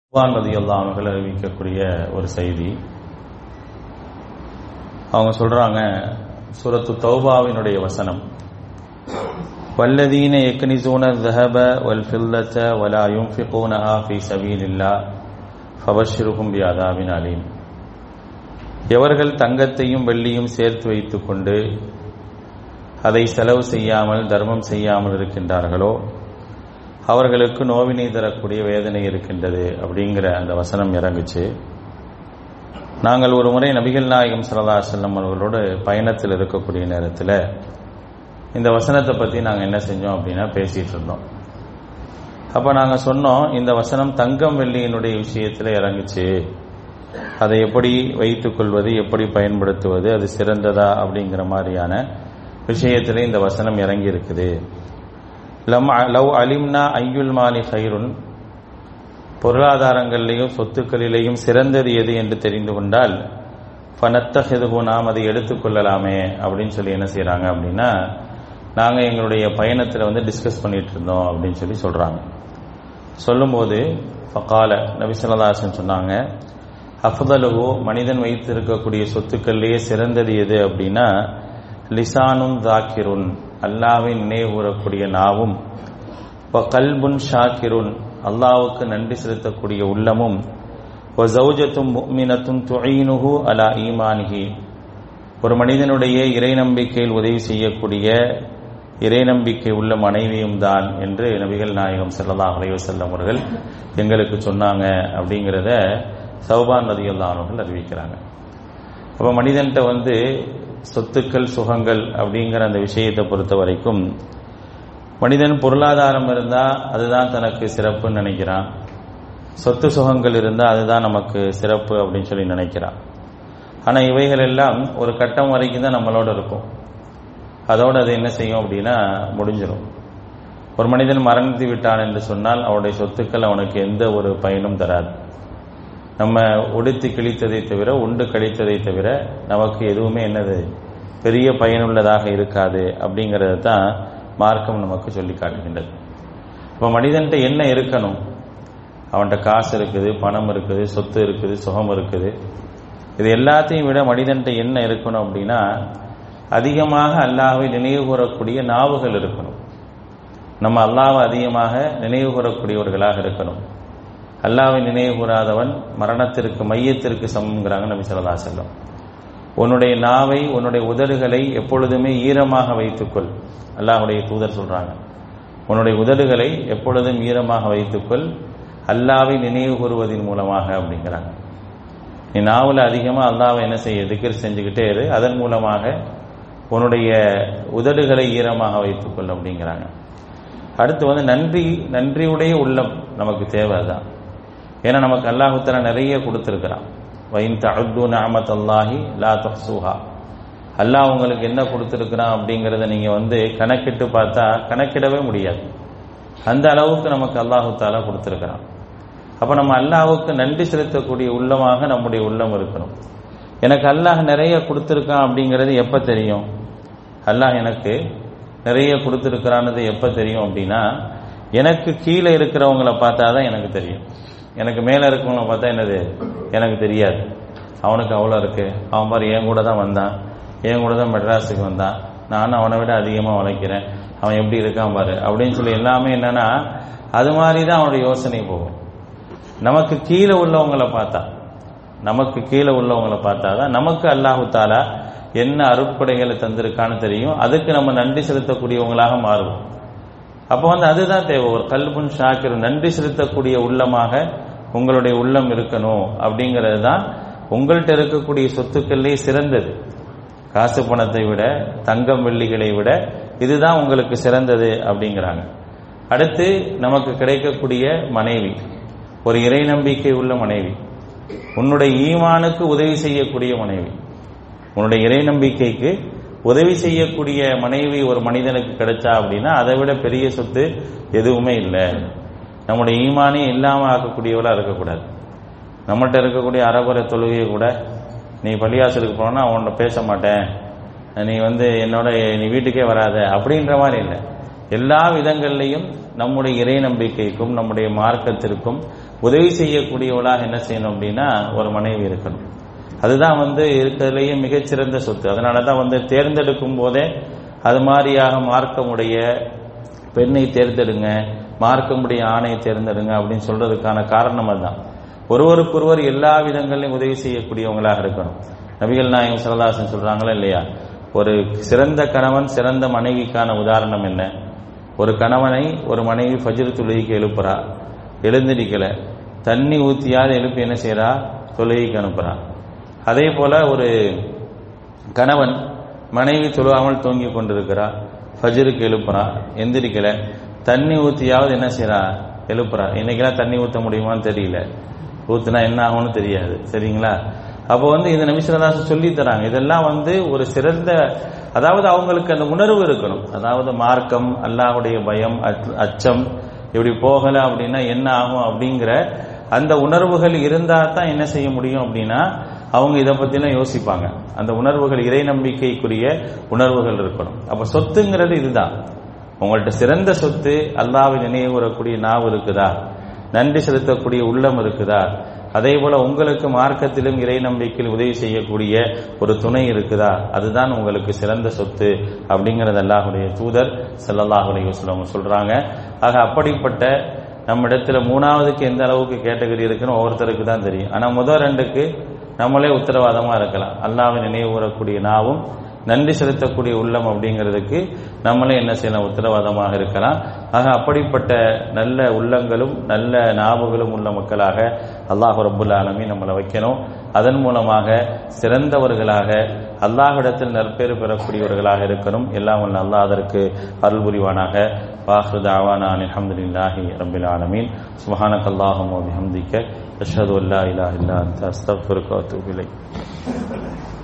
குர்ஆன் ரதியல்லாஹு அவர்கள் அறிவிக்கக்கூடிய ஒரு செய்தி அவங்க சொல்றாங்க சூரத்து தௌபாவினுடைய வசனம் வல்லதீன யக்னிசூன الذهب والفضة ولا ينفقونها في سبيل الله فبشرهم بعذاب أليم எவர்கள் தங்கத்தையும் வெள்ளியும் சேர்த்து வைத்துக் கொண்டு அதை செலவு செய்யாமல் தர்மம் செய்யாமல் இருக்கின்றார்களோ அவர்களுக்கு நோவினை தரக்கூடிய வேதனை இருக்கின்றது அப்படிங்கிற அந்த வசனம் இறங்குச்சு நாங்கள் ஒரு முறை நபிகள் நாயகம் சல்லா செல்லம் அவர்களோடு பயணத்தில் இருக்கக்கூடிய நேரத்தில் இந்த வசனத்தை பற்றி நாங்கள் என்ன செஞ்சோம் அப்படின்னா பேசிகிட்டு இருந்தோம் அப்போ நாங்கள் சொன்னோம் இந்த வசனம் தங்கம் வெள்ளியினுடைய விஷயத்தில் இறங்குச்சு அதை எப்படி வைத்துக் கொள்வது எப்படி பயன்படுத்துவது அது சிறந்ததா அப்படிங்கிற மாதிரியான விஷயத்தில் இந்த வசனம் இறங்கி இருக்குது லம் லவ் அலிம்னா ஐயுல் மாலி ஹைருன் பொருளாதாரங்களிலேயும் சொத்துக்களிலேயும் சிறந்தது எது என்று தெரிந்து கொண்டால் ஃபனத்தஹெதுகு நாம் அதை எடுத்துக்கொள்ளலாமே அப்படின்னு சொல்லி என்ன செய்கிறாங்க அப்படின்னா நாங்கள் எங்களுடைய பயணத்தில் வந்து டிஸ்கஸ் பண்ணிட்டு இருந்தோம் அப்படின்னு சொல்லி சொல்கிறாங்க சொல்லும்போது ஃபகால நபிசல்லாசன் சொன்னாங்க அஃதலுகு மனிதன் வைத்திருக்கக்கூடிய சொத்துக்கள்லேயே சிறந்தது எது அப்படின்னா லிசானும் தாக்கிருன் அல்லாவை நினைவுகூறக்கூடிய நாவும் கல்புன் ஷாக்கிருன் அல்லாவுக்கு நன்றி செலுத்தக்கூடிய உள்ளமும் ஜவுஜத்தும் முக்மினத்தும் துயினுகு அலா ஈமானிகி ஒரு மனிதனுடைய இறை நம்பிக்கையில் உதவி செய்யக்கூடிய இறை நம்பிக்கை உள்ள மனைவியும் தான் என்று நபிகள் நாயகம் செல்லல்லா அலைவசல்லம் அவர்கள் எங்களுக்கு சொன்னாங்க அப்படிங்கிறத சௌபான் நதியல்லானவர்கள் அறிவிக்கிறாங்க அப்போ மனிதன்கிட்ட வந்து சொத்துக்கள் சுகங்கள் அப்படிங்கிற அந்த விஷயத்தை பொறுத்த வரைக்கும் மனிதன் பொருளாதாரம் இருந்தால் அதுதான் தனக்கு சிறப்புன்னு நினைக்கிறான் சொத்து சுகங்கள் இருந்தால் அதுதான் நமக்கு சிறப்பு அப்படின்னு சொல்லி நினைக்கிறான் ஆனால் இவைகள் எல்லாம் ஒரு கட்டம் வரைக்கும் தான் நம்மளோட இருக்கும் அதோடு அது என்ன செய்யும் அப்படின்னா முடிஞ்சிடும் ஒரு மனிதன் மரணித்து விட்டான் என்று சொன்னால் அவனுடைய சொத்துக்கள் அவனுக்கு எந்த ஒரு பயனும் தராது நம்ம உடுத்தி கிழித்ததை தவிர உண்டு கழித்ததை தவிர நமக்கு எதுவுமே என்னது பெரிய பயனுள்ளதாக இருக்காது அப்படிங்கிறத தான் மார்க்கம் நமக்கு சொல்லி காட்டுகின்றது இப்போ மனிதன்ட்ட என்ன இருக்கணும் அவன்கிட்ட காசு இருக்குது பணம் இருக்குது சொத்து இருக்குது சுகம் இருக்குது இது எல்லாத்தையும் விட மனிதன்ட்ட என்ன இருக்கணும் அப்படின்னா அதிகமாக அல்லாவை நினைவு கூறக்கூடிய நாவுகள் இருக்கணும் நம்ம அல்லாவை அதிகமாக நினைவு கூறக்கூடியவர்களாக இருக்கணும் அல்லாவை நினைவு கூறாதவன் மரணத்திற்கு மையத்திற்கு சமங்கிறாங்க நபி சொல்லா செல்லம் உன்னுடைய நாவை உன்னுடைய உதடுகளை எப்பொழுதுமே ஈரமாக வைத்துக்கொள் அல்லாஹுடைய தூதர் சொல்றாங்க உன்னுடைய உதடுகளை எப்பொழுதும் ஈரமாக வைத்துக்கொள் அல்லாவை நினைவு கூறுவதன் மூலமாக அப்படிங்கிறாங்க நீ நாவல அதிகமாக அல்லாவை என்ன செய்ய திக்கர் செஞ்சுக்கிட்டே இரு அதன் மூலமாக உன்னுடைய உதடுகளை ஈரமாக வைத்துக்கொள் அப்படிங்கிறாங்க அடுத்து வந்து நன்றி நன்றியுடைய உள்ளம் நமக்கு தேவை தான் ஏன்னா நமக்கு அல்லாஹுத்தலா நிறைய கொடுத்துருக்கிறான் வைன் தஅத்து நாமத் அல்லாஹி லா தஹ்சூஹா அல்லாஹ் உங்களுக்கு என்ன கொடுத்துருக்கிறான் அப்படிங்கிறத நீங்கள் வந்து கணக்கிட்டு பார்த்தா கணக்கிடவே முடியாது அந்த அளவுக்கு நமக்கு அல்லாஹு தாலா கொடுத்துருக்கிறான் அப்போ நம்ம அல்லாஹுக்கு நன்றி செலுத்தக்கூடிய உள்ளமாக நம்முடைய உள்ளம் இருக்கணும் எனக்கு அல்லாஹ் நிறைய கொடுத்துருக்கான் அப்படிங்கிறது எப்போ தெரியும் அல்லாஹ் எனக்கு நிறைய கொடுத்துருக்கிறான்னு எப்போ தெரியும் அப்படின்னா எனக்கு கீழே இருக்கிறவங்கள பார்த்தா தான் எனக்கு தெரியும் எனக்கு மேலே இருக்கவங்கள பார்த்தா என்னது எனக்கு தெரியாது அவனுக்கு அவ்வளோ இருக்கு அவன் பாரு என் கூட தான் வந்தான் என் கூட தான் மெட்ராஸுக்கு வந்தான் நானும் அவனை விட அதிகமாக உழைக்கிறேன் அவன் எப்படி இருக்கான் பாரு அப்படின்னு சொல்லி எல்லாமே என்னன்னா அது மாதிரி தான் அவனுடைய யோசனை போகும் நமக்கு கீழே உள்ளவங்களை பார்த்தா நமக்கு கீழே உள்ளவங்களை பார்த்தா தான் நமக்கு அல்லாஹு தாலா என்ன அருட்படைகளை தந்திருக்கான்னு தெரியும் அதுக்கு நம்ம நன்றி செலுத்தக்கூடியவங்களாக மாறுவோம் அப்போ வந்து அதுதான் தேவை ஒரு கல்புன் ஷாக்கிர் நன்றி செலுத்தக்கூடிய உள்ளமாக உங்களுடைய உள்ளம் இருக்கணும் அப்படிங்கிறது தான் உங்கள்கிட்ட இருக்கக்கூடிய சொத்துக்களே சிறந்தது காசு பணத்தை விட தங்கம் வெள்ளிகளை விட இதுதான் உங்களுக்கு சிறந்தது அப்படிங்கிறாங்க அடுத்து நமக்கு கிடைக்கக்கூடிய மனைவி ஒரு இறை நம்பிக்கை உள்ள மனைவி உன்னுடைய ஈமானுக்கு உதவி செய்யக்கூடிய மனைவி உன்னுடைய இறை நம்பிக்கைக்கு உதவி செய்யக்கூடிய மனைவி ஒரு மனிதனுக்கு கிடைச்சா அப்படின்னா அதை விட பெரிய சொத்து எதுவுமே இல்லை நம்முடைய ஈமானே இல்லாமல் ஆக்கக்கூடியவளாக இருக்கக்கூடாது நம்மகிட்ட இருக்கக்கூடிய அறகுறை தொழுகையை கூட நீ பள்ளியாசலுக்கு போனா உன்னை பேச மாட்டேன் நீ வந்து என்னோட நீ வீட்டுக்கே வராத அப்படின்ற மாதிரி இல்லை எல்லா விதங்கள்லையும் நம்முடைய இறை நம்பிக்கைக்கும் நம்முடைய மார்க்கத்திற்கும் உதவி செய்யக்கூடியவளாக என்ன செய்யணும் அப்படின்னா ஒரு மனைவி இருக்கணும் அதுதான் வந்து இருக்கிறதுலேயே மிகச்சிறந்த சொத்து அதனால தான் வந்து தேர்ந்தெடுக்கும் போதே அது மாதிரியாக மார்க்கமுடைய பெண்ணை தேர்ந்தெடுங்க மார்க்கமுடைய ஆணையை தேர்ந்தெடுங்க அப்படின்னு சொல்றதுக்கான காரணம் அதுதான் ஒருவருக்கொருவர் எல்லா விதங்களிலும் உதவி செய்யக்கூடியவங்களாக இருக்கணும் நபிகள் நாயகம் சரதாசன் சொல்றாங்களா இல்லையா ஒரு சிறந்த கணவன் சிறந்த மனைவிக்கான உதாரணம் என்ன ஒரு கணவனை ஒரு மனைவி ஃபஜ்ர் தொழுகைக்கு எழுப்புறா எழுந்திருக்கல தண்ணி ஊத்தியாவது எழுப்பி என்ன செய்யறா தொழுகைக்கு அனுப்புறா அதே போல ஒரு கணவன் மனைவி தொழுவாமல் தூங்கி கொண்டிருக்கிறா ஃபஜருக்கு எழுப்புறா எந்திரிக்கல தண்ணி ஊத்தியாவது என்ன செய்யறா எழுப்புறா இன்னைக்கெல்லாம் தண்ணி ஊத்த முடியுமான்னு தெரியல ஊத்துனா என்ன ஆகும்னு தெரியாது சரிங்களா அப்போ வந்து இந்த நிமிஷதாசன் சொல்லி தராங்க இதெல்லாம் வந்து ஒரு சிறந்த அதாவது அவங்களுக்கு அந்த உணர்வு இருக்கணும் அதாவது மார்க்கம் அல்லாஹுடைய பயம் அச்சம் இப்படி போகல அப்படின்னா என்ன ஆகும் அப்படிங்கிற அந்த உணர்வுகள் இருந்தா தான் என்ன செய்ய முடியும் அப்படின்னா அவங்க இதை பத்திலாம் யோசிப்பாங்க அந்த உணர்வுகள் இறை நம்பிக்கைக்குரிய உணர்வுகள் இருக்கணும் அப்ப சொத்துங்கிறது இதுதான் உங்கள்ட்ட சிறந்த சொத்து அல்லாவை நினைவு கூறக்கூடிய நாவு இருக்குதா நன்றி செலுத்தக்கூடிய உள்ளம் இருக்குதா அதே போல உங்களுக்கு மார்க்கத்திலும் இறை நம்பிக்கையில் உதவி செய்யக்கூடிய ஒரு துணை இருக்குதா அதுதான் உங்களுக்கு சிறந்த சொத்து அப்படிங்கறது அல்லாஹுடைய தூதர் செல்லல்லாஹுடைய வசலம் சொல்றாங்க ஆக அப்படிப்பட்ட நம்ம இடத்துல மூணாவதுக்கு எந்த அளவுக்கு கேட்டகரி இருக்குன்னு ஒவ்வொருத்தருக்கு தான் தெரியும் ஆனா முதல் ரெண்டுக்கு நம்மளே உத்தரவாதமா இருக்கலாம் அல்லாவை நினைவு கூறக்கூடிய நாவும் நன்றி செலுத்தக்கூடிய உள்ளம் அப்படிங்கிறதுக்கு நம்மளே என்ன செய்யலாம் உத்தரவாதமாக இருக்கலாம் ஆக அப்படிப்பட்ட நல்ல உள்ளங்களும் நல்ல ஞாபகங்களும் உள்ள மக்களாக அல்லாஹ் ரபுல் ஆலமி நம்மளை வைக்கணும் அதன் மூலமாக சிறந்தவர்களாக அல்லாஹ்விடத்தில் நற்பேறு பெறக்கூடியவர்களாக இருக்கணும் எல்லாம் வல்ல அல்லாஹ் அதற்கு அருள் புரிவானாக வாஹு தாவானான் அலமதுல்லாஹி ரபில் ஆலமீன் சுபஹானக் அல்லாஹும் வபிஹம்திக்க அஷ்ஹது அல்லா இலாஹ இல்லா அன்த அஸ்தக்ஃபிருக்க வ அத்தூபு இலைக்